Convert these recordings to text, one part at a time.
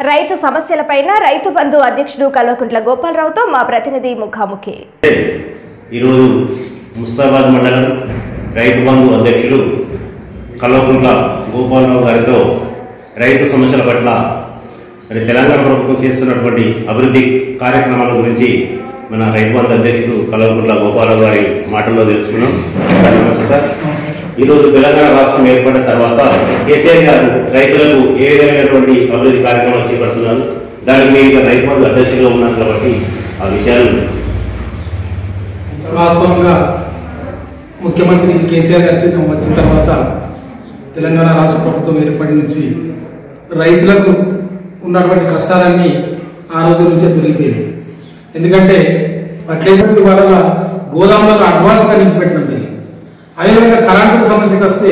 రైతు సమస్యలపైన రైతు బంధు అధ్యక్షుడు కల్వకుంట్ల గోపాలరావుతో మా ప్రతినిధి ముఖాముఖి ఈరోజు ముస్తాబాద్ మండలం రైతు బంధు అధ్యక్షులు కల్వకుంట్ల గోపాలరావు గారితో రైతు సమస్యల పట్ల మరి తెలంగాణ ప్రభుత్వం చేస్తున్నటువంటి అభివృద్ధి కార్యక్రమాల గురించి మన రైతు బంధు అధ్యక్షులు కల్వకుంట్ల గోపాలరావు గారి మాటల్లో తెలుసుకున్నాం సార్, నమస్తే సార్ ఈరోజు తెలంగాణ రాష్ట్రం ఏర్పడిన తర్వాత కేసీఆర్ గారు రైతులకు ఏ విధమైనటువంటి అభివృద్ధి కార్యక్రమాలు చేపడుతున్నారు దానికి మీరు రైతు బంధు అధ్యక్షులుగా ఉన్నారు కాబట్టి ఆ విషయాలు వాస్తవంగా ముఖ్యమంత్రి కేసీఆర్ గారు వచ్చిన వచ్చిన తర్వాత తెలంగాణ రాష్ట్ర ప్రభుత్వం ఏర్పడి నుంచి రైతులకు ఉన్నటువంటి కష్టాలన్నీ ఆ రోజు నుంచే తొలగిపోయినాయి ఎందుకంటే పట్లేటువంటి వల్ల గోదాములకు అడ్వాన్స్గా నింపి పెట్టడం జరిగింది అదేవిధంగా కరెంటు సమస్యకి వస్తే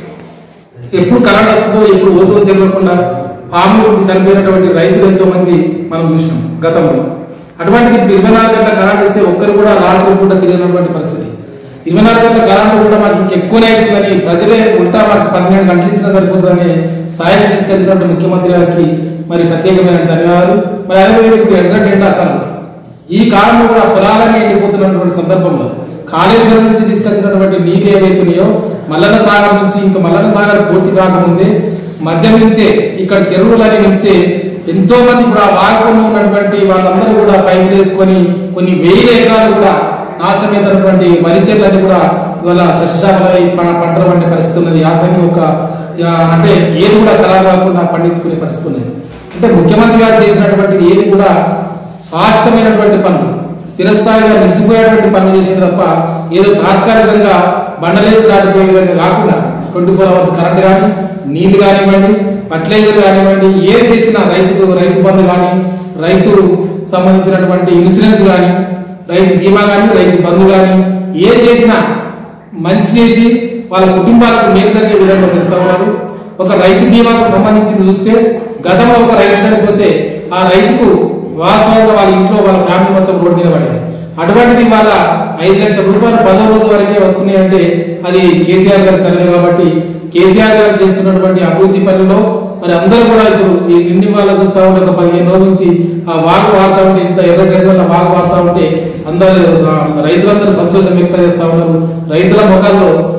ఎప్పుడు కరెంట్ వస్తుందో ఎప్పుడు పోతుందో తెలియకుండా పాములు కొట్టి చనిపోయినటువంటి రైతులు ఎంతో మంది మనం చూసినాం గతంలో అటువంటిది ఇప్పుడు ఇరవై నాలుగు గంటల కరెంట్ ఇస్తే ఒక్కరు కూడా రాత్రి పూట తిరిగినటువంటి పరిస్థితి ఇరవై నాలుగు గంటల కరెంట్ కూడా మాకు ఇంకెక్కువనే అవుతుందని ప్రజలే ఉల్టా మాకు పన్నెండు గంటలు ఇచ్చినా సరిపోతుందని స్థాయికి తీసుకెళ్ళినటువంటి ముఖ్యమంత్రి గారికి మరి ప్రత్యేకమైన ధన్యవాదాలు మరి అదేవిధంగా ఇప్పుడు ఎర్రగడ్డ ఎండాకాలం ఈ కాలంలో కూడా పొలాలన్నీ ఎండిపోతున్నటువంటి సందర్భంలో కాళేశ్వరం నుంచి తీసుకొచ్చినటువంటి నీళ్ళు ఏవైతున్నాయో మల్లన్న సాగర్ నుంచి ఇంకా మల్లన్న సాగర్ పూర్తి కాకముందే మధ్య నుంచే ఇక్కడ చెరువులని నింపితే ఎంతో మంది ఇప్పుడు ఆ వాగులో ఉన్నటువంటి వాళ్ళందరూ కూడా పైపు వేసుకొని కొన్ని వేల ఎకరాలు కూడా నాశనమైనటువంటి వరి చెట్లన్నీ కూడా ఇవాళ సస్యశామలై ప- పంటలు పండే పరిస్థితి ఉన్నది యాసంగి ఒక ఆ, అంటే ఏది కూడా ఖరాబ్ కాకుండా పండించుకునే పరిస్థితి ఉన్నది అంటే ముఖ్యమంత్రి గారు చేసినటువంటి ఏది కూడా స్వాస్థ్యమైనటువంటి పనులు స్థిరస్థాయిగా నిలిచిపోయేటువంటి పనులు చేసేది తప్ప ఏదో తాత్కాలికంగా బండలేసి దాటిపోయే విధంగా కాకుండా ట్వంటీ ఫోర్ అవర్స్ కరెంట్ కానీ నీళ్లు కానివ్వండి ఫర్టిలైజర్ కానివ్వండి ఏది చేసినా రైతుకు రైతు బంధు కానీ రైతు సంబంధించినటువంటి ఇన్సూరెన్స్ కానీ రైతు బీమా కానీ రైతు బంధు కానీ ఏ చేసినా మంచి చేసి వాళ్ళ కుటుంబాలకు మేలు జరిగే విధంగా చేస్తా ఉన్నారు ఒక రైతు బీమాకు సంబంధించి చూస్తే గతంలో ఒక రైతు చనిపోతే ఆ రైతుకు వాస్తవంగా వాళ్ళ ఇంట్లో వాళ్ళ ఫ్యామిలీ మొత్తం రోడ్డు మీద పడేది అటువంటిది వాళ్ళ ఐదు లక్షల రూపాయలు పదో రోజు వరకే వస్తున్నాయి అంటే అది కేసీఆర్ గారు చదివే కాబట్టి కేసీఆర్ గారు చేస్తున్నటువంటి అభివృద్ధి పనుల్లో మరి అందరూ కూడా ఇప్పుడు ఈ నిండి వాళ్ళ చూస్తా ఉంటే ఒక పదిహేను రోజుల నుంచి ఆ వాగు వాడుతూ ఉంటే ఇంత ఎర్ర వాగు వాడుతూ ఉంటే అందరూ రైతులందరూ సంతోషం వ్యక్తం చేస్తా ఉన్నారు రైతుల ముఖాల్లో